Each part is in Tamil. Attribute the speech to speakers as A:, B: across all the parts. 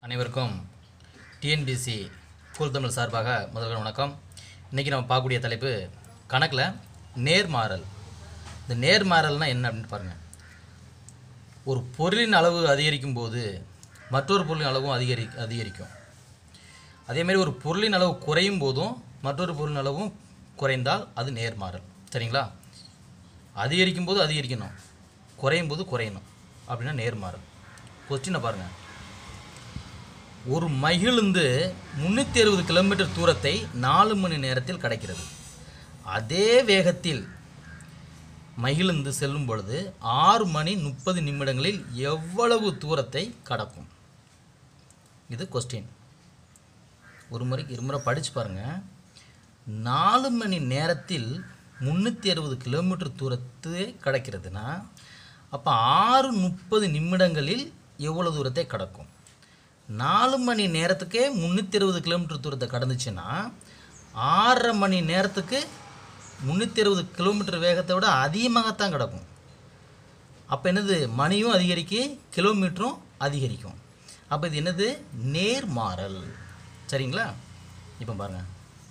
A: அனைவருக்கும் டிஎன்பிசி கூல் தமிழ் சார்பாக முதல்வர் வணக்கம் இன்றைக்கி நம்ம பார்க்கக்கூடிய தலைப்பு கணக்கில் நேர்மாறல் இந்த நேர்மாறல்னால் என்ன அப்படின்னு பாருங்கள் ஒரு பொருளின் அளவு அதிகரிக்கும் போது மற்றொரு பொருளின் அளவும் அதிகரி அதிகரிக்கும் அதேமாரி ஒரு பொருளின் அளவு குறையும் போதும் மற்றொரு பொருளின் அளவும் குறைந்தால் அது நேர்மாறல் சரிங்களா அதிகரிக்கும் போது அதிகரிக்கணும் குறையும் போது குறையணும் அப்படின்னா நேர்மாறல் கொஸ்டினை பாருங்கள் ஒரு மகிழுந்து முந்நூற்றி அறுபது கிலோமீட்டர் தூரத்தை நாலு மணி நேரத்தில் கடக்கிறது அதே வேகத்தில் மகிழுந்து செல்லும் பொழுது ஆறு மணி முப்பது நிமிடங்களில் எவ்வளவு தூரத்தை கடக்கும் இது கொஸ்டின் ஒரு முறைக்கு இருமுறை படித்து பாருங்கள் நாலு மணி நேரத்தில் முந்நூற்றி அறுபது கிலோமீட்டர் தூரத்தை கடக்கிறதுனா அப்போ ஆறு முப்பது நிமிடங்களில் எவ்வளோ தூரத்தை கடக்கும் நாலு மணி நேரத்துக்கே முந்நூற்றி அறுபது கிலோமீட்டர் தூரத்தை கடந்துச்சுன்னா ஆறரை மணி நேரத்துக்கு முந்நூற்றி அறுபது கிலோமீட்டர் வேகத்தை விட அதிகமாகத்தான் கிடக்கும் அப்போ என்னது மணியும் அதிகரிக்கும் கிலோமீட்டரும் அதிகரிக்கும் அப்போ இது என்னது நேர்மாறல் சரிங்களா இப்போ பாருங்கள்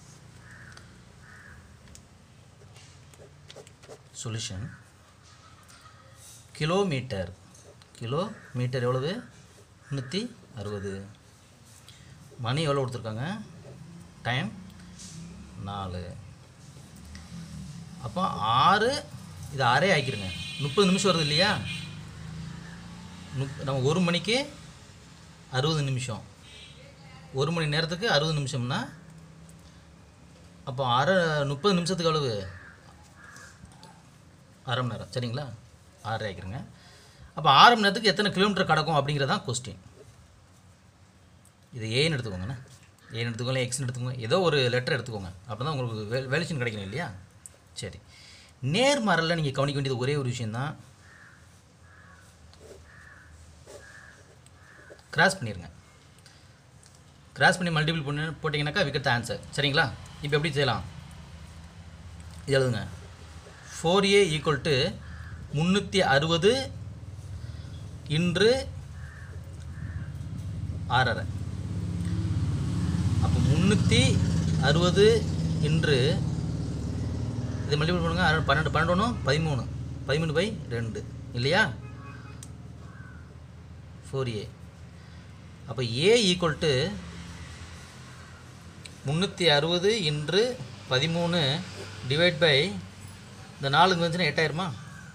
A: சொல்யூஷன் கிலோமீட்டர் கிலோமீட்டர் எவ்வளவு முந்நூற்றி அறுபது மணி எவ்வளோ கொடுத்துருக்காங்க டைம் நாலு அப்போ ஆறு இது ஆறே ஆக்கிருங்க முப்பது நிமிஷம் வருது இல்லையா முப் நம்ம ஒரு மணிக்கு அறுபது நிமிஷம் ஒரு மணி நேரத்துக்கு அறுபது நிமிஷம்னா அப்போ அரை முப்பது நிமிஷத்துக்கு அளவு அரை மணி நேரம் சரிங்களா ஆறரை ஆக்கிருங்க அப்போ ஆறு மணி நேரத்துக்கு எத்தனை கிலோமீட்டர் கடக்கும் அப்படிங்கிறதான் கொஸ்டின் இது ஏன்னு எடுத்துக்கோங்கண்ணே ஏன்னு எடுத்துக்கோங்க எக்ஸ்னு எடுத்துக்கோங்க ஏதோ ஒரு லெட்டர் எடுத்துக்கோங்க அப்போ தான் உங்களுக்கு வே வேலிஷன் கிடைக்கணும் இல்லையா சரி நேர்மறையில் நீங்கள் கவனிக்க வேண்டியது ஒரே ஒரு விஷயந்தான் கிராஸ் பண்ணிடுங்க கிராஸ் பண்ணி மல்டிபிள் பண்ணி போட்டிங்கனாக்கா விக்கெட் ஆன்சர் சரிங்களா இப்போ எப்படி செய்யலாம் இது எழுதுங்க ஃபோர் ஏ ஈக்குவல் டு முந்நூற்றி அறுபது இன்று ஆறரை அப்போ முந்நூற்றி அறுபது இன்று இதை மல்டிபிள் பண்ணுங்க அரை- பன்னெண்டு பன்னெண்டு ஒன்று பதிமூணு பதிமூணு பை ரெண்டு இல்லையா ஃபோர் ஏ அப்போ ஏ ஈக்குவல் டு முந்நூற்றி அறுபது இன்று பதிமூணு டிவைட் பை இந்த நாலு இங்கே வந்துச்சுன்னா எட்டாயிரமா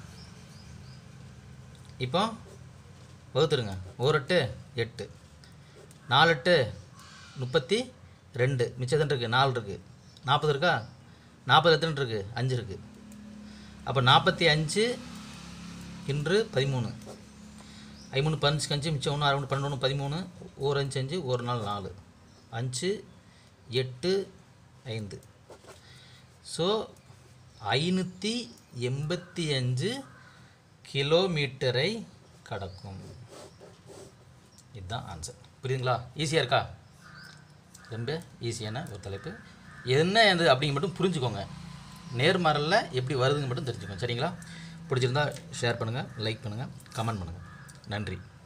A: இப்போ வகுத்துருங்க ஒரு எட்டு எட்டு நாலு எட்டு முப்பத்தி ரெண்டு மிச்சம் எத்தனை இருக்குது நாலு இருக்குது நாற்பது இருக்கா நாற்பது எத்தனை இருக்குது அஞ்சு இருக்குது அப்போ நாற்பத்தி அஞ்சு இன்று பதிமூணு ஐமூணு பஞ்சு அஞ்சு மிச்சம் ஒன்று அரை ஒன்று பன்னெண்டு ஒன்று பதிமூணு ஒரு அஞ்சு அஞ்சு ஒரு நாள் நாலு அஞ்சு எட்டு ஐந்து ஸோ ஐநூற்றி எண்பத்தி அஞ்சு கிலோமீட்டரை கடக்கும் இதுதான் ஆன்சர் புரியுதுங்களா ஈஸியாக இருக்கா ரொம்ப ஈஸியான ஒரு தலைப்பு என்ன அது அப்படிங்க மட்டும் புரிஞ்சுக்கோங்க நேர்மாறலில் எப்படி வருதுங்க மட்டும் தெரிஞ்சுக்கோங்க சரிங்களா பிடிச்சிருந்தா ஷேர் பண்ணுங்கள் லைக் பண்ணுங்கள் கமெண்ட் பண்ணுங்கள் நன்றி